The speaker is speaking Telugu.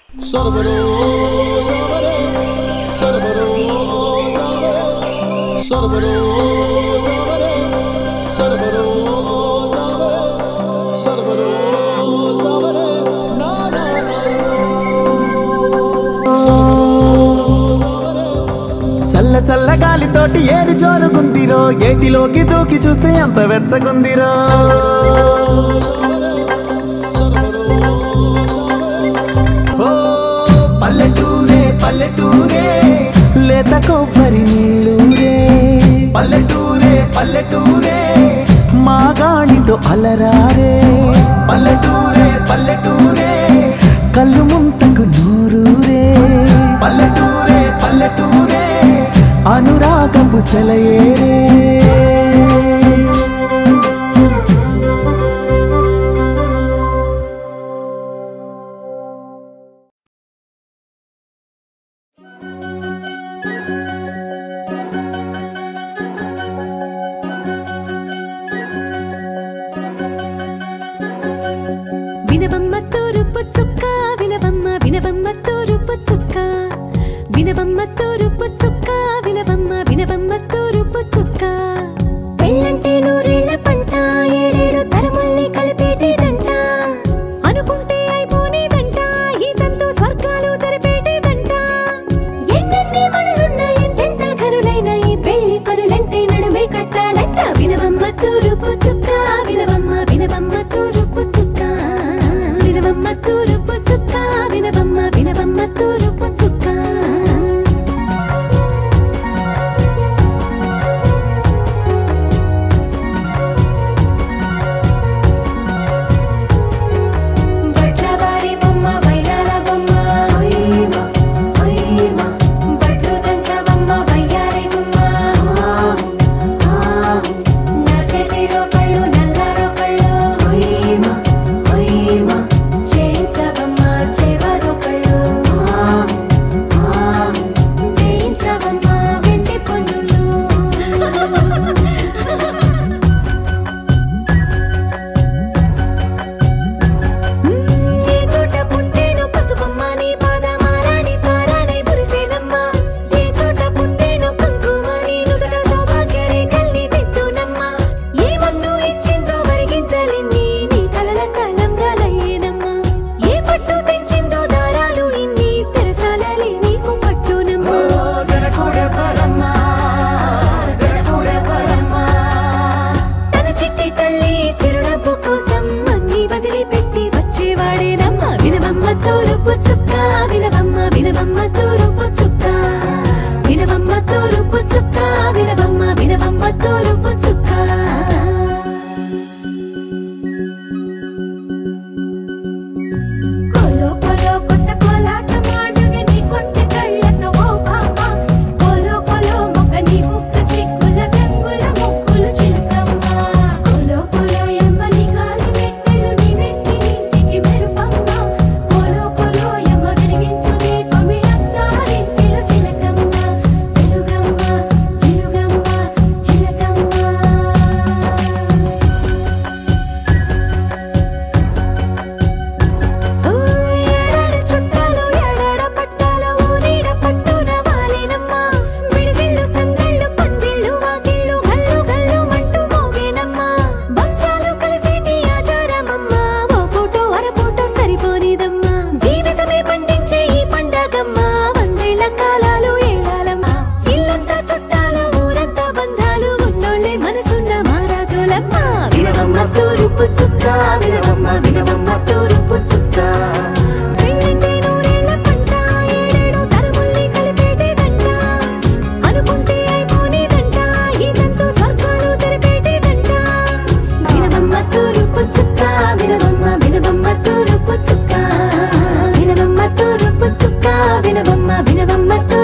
చల్ల చల్ల గాలితోటి ఏరి జోరుగుందిరో ఏటిలోకి దూకి చూస్తే ఎంత వెచ్చగుందిరో ఓ పల్లెటూరే పల్లెటూరే లేత కొబ్బరి నీళ్ళూరే పల్లెటూరే పల్లెటూరే మాగాణితో అలరారే పల్లెటూరే పల్లెటూరే కళ్ళు ముంతకు నూరూరే పల్లెటూరే పల్లెటూరే అనురాగపు సెలయేరే వినవమ్మ తూరుపు చుక్క వినవమ్మ వినవమ్మ తూరుపు చుక్క వినవమ్మ తూరుపు చుక్క వినవమ్మ వినవమ్మ తూరుపు చుక్క పెళ్ళంటే నూరేళ్ల పంట ఏడేడు తరముల్ని కలిపేటేదంట అనుకుంటే అయిపోనేదంట ఈ తంతు స్వర్గాలు జరిపేటేదంట ఎన్నెన్ని మనులున్న ఎంతెంత కరులైన ఈ పెళ్లి పనులంటే నడుమే కట్టాలంట వినవమ్మ తూరుపు చుక్క వినవమ్మ వినవమ్మ తూరుపు చుక్క వినవమ్మ తూరుపు చుక్క వినవమ్మ వినవమ్మ తూరుపు చుక్క వడ్లవారి బొమ్మ వైరాల బొమ్మ హొయ్మ హొయ్మ బట్లు దంచవమ్మ వయ్యారి గుమ్మ నా చేతిలో కళ్ళు నల్లారో కళ్ళు హొయ్మ హొయ్మ చేయించవమ్మ చేవరో కళ్ళు వేయించవమ్మ వెండి పొన్నులు ఏ చోట పుట్టేనో పసుపమ్మ నీ పాదమారాణి పారాణై మురిసేనమ్మ ఏ చోట పుట్టేనో కుంకుమ నీ నుదుట సౌభాగ్య రేఖల్ని దిద్దునమ్మ ఏ మన్ను ఇచ్చిందో వరిగించలిన్ని నీ కలల తలంబ్రాలయ్యేనమ్మ ఏ పట్టు తెంచిందో దారాలు ఇన్ని తెరసాలలి నీకు పట్టునమ్మ జనకూడెవరమ్మా జనకూడెవరమ్మా తన చిట్టి తల్లి చిరునవ్వు కోసం అన్ని వదిలిపెట్టి వచ్చేవాడేనమ్మ వినవమ్మ తూరుపు చుక్క వినవమ్మ వినవమ్మ తూరుపు చుక్క వినవమ్మ తూరుపు చుక్క వినవమ్మ వినవమ్మ తూరుపు చుక్క కోలో కోలో కొత్త కోలాటం ఆడవే నీ కొంటె కళ్ళతో ఓ బాబా కోలో కోలో మొక్క నీ ముక్కు సిగ్గుల రంగుల ముక్కులు చిలకమ్మ కోలో కోలో ఎమ్మ నీ కాలి మెట్టెలు నీ వెట్టి నింటికి మెరుపమ్మ కోలో కోలో ఎమ్మ వెలిగించు దీపమి అత్తారింటిలో చిలకమ్మ వెలుగమ్మ చిలుగమ్మ చిలకమ్మ ఏడాడ చుట్టాలు ఏడాడ పట్టాలు ఊరీడ పట్టున వాలేనమ్మ విడిదిళ్ళు సందళ్ళు పందిళ్ళు వాకిళ్ళు గల్లు గల్లు మంటూ మోగేనమ్మ వంశాలు కలిసేటి ఆచారమమ్మ ఓ పూటో అరపూటో సరిపోనిదమ్మ జీవితమే పండించే ఈ పండగమ్మ వందేళ్ల కాలాలు ఏలాలమ్మ ఇల్లంతా చుట్టాలు ఊరంతా బంధాలు ఉన్నోళ్ళే మనసున్న మహారాజులమ్మ వినవమ్మ తూరుపు చుక్క వినవమ్మ వినవమ్మ తూరుపు చుక్క పెళ్ళంటే నూరేళ్ల పంట ఏడేడు తరముల్ని కలిపేటేదంట అనుకుంటే అయిపోనేదంట ఇదంతా స్వర్గాలు జరిపేటేదంట వినవమ్మ తూరుపు చుక్క వినవమ్మ వినవమ్మ తూరుపు చుక్క వినవమ్మ తూరుపు చుక్క వినవమ్మ వినవమ్మ తూరుపు